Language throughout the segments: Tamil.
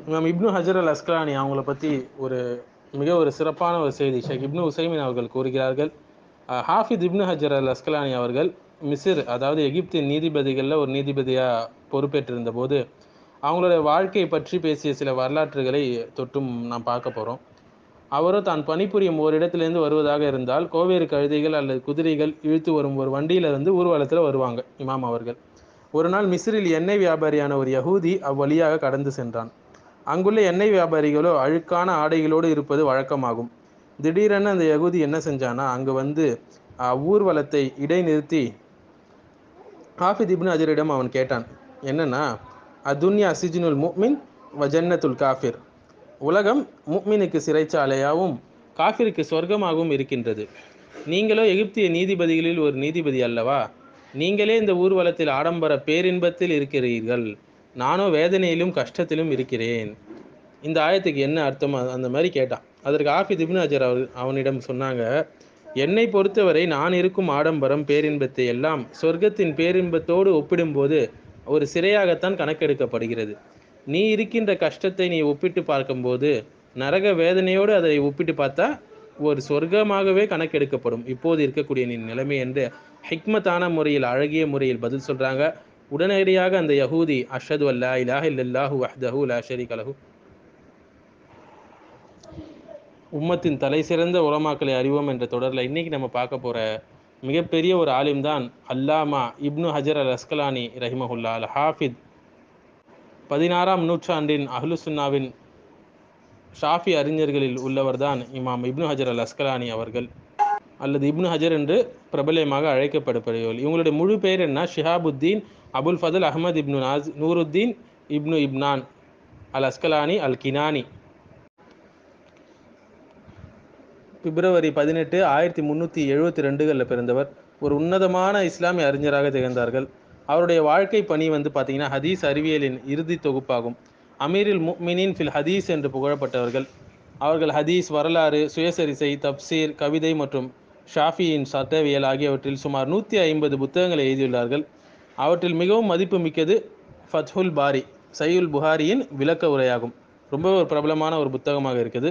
இமாம் இப்னு ஹஜர் அல் அஸ்கலானி அவங்கள பற்றி ஒரு மிக ஒரு சிறப்பான ஒரு செய்தி ஷேக் இப்னு உசைமின் அவர்கள் கூறுகிறார்கள் அஹ், ஹாஃபித் இப்னு ஹஜர் அல் அஸ்கலானி அவர்கள் மிசிர் அதாவது எகிப்தின் நீதிபதிகளில் ஒரு நீதிபதியாக பொறுப்பேற்றிருந்த போது அவங்களுடைய வாழ்க்கையை பற்றி பேசிய சில வரலாற்றுகளை தொட்டும் நாம் பார்க்க போகிறோம் அவரோ தான் பணிபுரியும் ஒரு இடத்திலிருந்து வருவதாக இருந்தால் கோவேறு கழுதைகள் அல்லது குதிரைகள் இழுத்து வரும் ஒரு வண்டியில இருந்து ஊர்வலத்தில் வருவாங்க இமாம் அவர்கள் ஒரு நாள் மிஸ்ரில் எண்ணெய் வியாபாரியான ஒரு யகூதி அவ்வழியாக கடந்து சென்றான் அங்குள்ள எண்ணெய் வியாபாரிகளோ அழுக்கான ஆடைகளோடு இருப்பது வழக்கமாகும் திடீரென அந்த யகூதி என்ன செஞ்சானா அங்கு வந்து அஹ், ஊர்வலத்தை இடைநிறுத்தி ஹாஃபித் இப்னு அஜரிடம் அவன் கேட்டான் என்னன்னா அதுன்யா சிஜினுல் முக்மின் வஜன்னத்துல் காஃபிர் உலகம் முக்மினுக்கு சிறைச்சாலையாகவும் காஃபிருக்கு சொர்க்கமாகவும் இருக்கின்றது நீங்களோ எகிப்திய நீதிபதிகளில் ஒரு நீதிபதி அல்லவா நீங்களே இந்த ஊர்வலத்தில் ஆடம்பர பேரின்பத்தில் இருக்கிறீர்கள் நானோ வேதனையிலும் கஷ்டத்திலும் இருக்கிறேன் இந்த ஆயத்துக்கு என்ன அர்த்தம் அ- அந்த மாதிரி கேட்டான் அதற்கு ஆஃபித் இப்னு அஜர் அவர் அவனிடம் சொன்னாங்க என்னை பொறுத்தவரை நான் இருக்கும் ஆடம்பரம் பேரின்பத்தை எல்லாம் சொர்க்கத்தின் பேரின்பத்தோடு ஒப்பிடும்போது ஒரு சிறையாகத்தான் கணக்கெடுக்கப்படுகிறது நீ இருக்கின்ற கஷ்டத்தை நீ ஒப்பிட்டு பார்க்கும்போது நரக வேதனையோடு அதை ஒப்பிட்டு பார்த்தா ஒரு சொர்க்கமாகவே கணக்கெடுக்கப்படும் இப்போது இருக்கக்கூடிய நீ நிலைமை என்று ஹிக்மத்தான முறையில் அழகிய முறையில் பதில் சொல்றாங்க உடனடியாக அந்த யஹூதி அஷது அல்லா இலாஹ இல்லல்லாஹு வஹ்தஹு லா ஷரீக லஹு உம்மத்தின் தலை சிறந்த உலமாக்களை அறிவோம் என்ற தொடரில் இன்னைக்கு நம்ம பார்க்க போற மிகப்பெரிய ஒரு ஆலிம் தான் அல்லாமா இப்னு ஹஜர் அல் அஸ்கலானி ரஹிமஹுல்லா அல் ஹாஃபித் பதினாறாம் நூற்றாண்டின் அஹ்லுசுன்னாவின் ஷாஃபி அறிஞர்களில் உள்ளவர்தான் இமாம் இப்னு ஹஜர் அல் அஸ்கலானி அவர்கள் அல்லது இப்னு ஹஜர் என்று பிரபலமாக அழைக்கப்படுபவர்கள் இவங்களுடைய முழு பெயர் என்ன ஷிஹாபுத்தீன் அபுல் ஃபதல் அஹ்மத் இப்னு நாஸ் நூருத்தீன் இப்னு இப்னான் அல் அஸ்கலானி அல் கினானி பிப்ரவரி பதினெட்டு ஆயிரத்தி முந்நூற்றி எழுபத்தி ரெண்டுகளில் பிறந்தவர் ஒரு உன்னதமான இஸ்லாமிய அறிஞராக திகழ்ந்தார்கள் அவருடைய வாழ்க்கை பணி வந்து பார்த்தீங்கன்னா ஹதீஸ் அறிவியலின் இறுதி தொகுப்பாகும் அமீரில் முக்மினின் ஃபில் ஹதீஸ் என்று புகழப்பட்டவர்கள் அவர்கள் ஹதீஸ் வரலாறு சுயசரிசை தப்சீர் கவிதை மற்றும் ஷாஃபியின் சட்டவியல் ஆகியவற்றில் சுமார் நூற்றி ஐம்பது புத்தகங்களை எழுதியுள்ளார்கள் அவற்றில் மிகவும் மதிப்புமிக்கது ஃபத்ஹுல் பாரி சையுல் புகாரியின் விளக்க உரையாகும் ரொம்ப ஒரு பிரபலமான ஒரு புத்தகமாக இருக்குது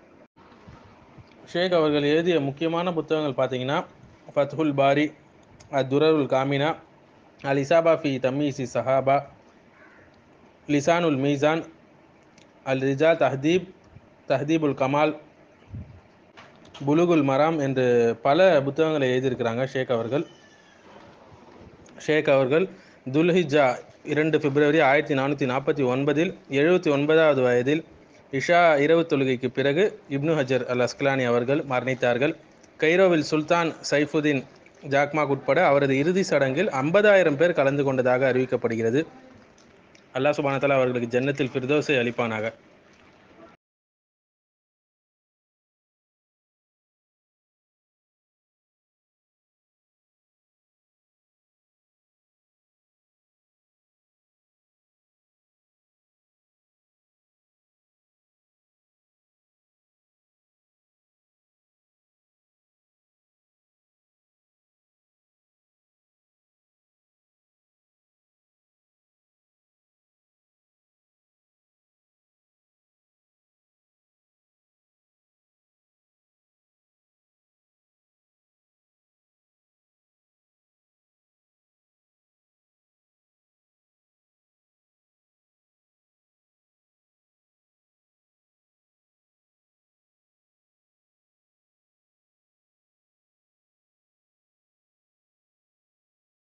ஷேக் அவர்கள் எழுதிய முக்கியமான புத்தகங்கள் பார்த்தீங்கன்னா ஃபத்ஹுல் பாரி அத்துரருல் காமினா அல் இசாபா ஃபி தம்மீசி சஹாபா லிசானுல் மீசான் அல் ரிஜா தஹதீப் தஹதீபுல் கமால் புலுகுல் மராம் என்று பல புத்தகங்களை எழுதியிருக்கிறாங்க ஷேக் அவர்கள் ஷேக் அவர்கள் துல்ஹிஜா இரண்டு பிப்ரவரி ஆயிரத்தி நானூற்றி நாற்பத்தி ஒன்பதில் எழுபத்தி ஒன்பதாவது வயதில் இஷா இரவு தொழுகைக்கு பிறகு இப்னு ஹஜர் அல் அஸ்கலானி அவர்கள் மரணித்தார்கள் கைரோவில் சுல்தான் சைஃபுதீன் ஜாக்மாக் உட்பட அவரது இறுதி சடங்கில் ஐம்பதாயிரம் பேர் கலந்து கொண்டதாக அறிவிக்கப்படுகிறது அல்லாஹ் சுபானத்தாலா அவர்களுக்கு ஜன்னத்தில் ஃபிர்தோஸை அளிப்பானாக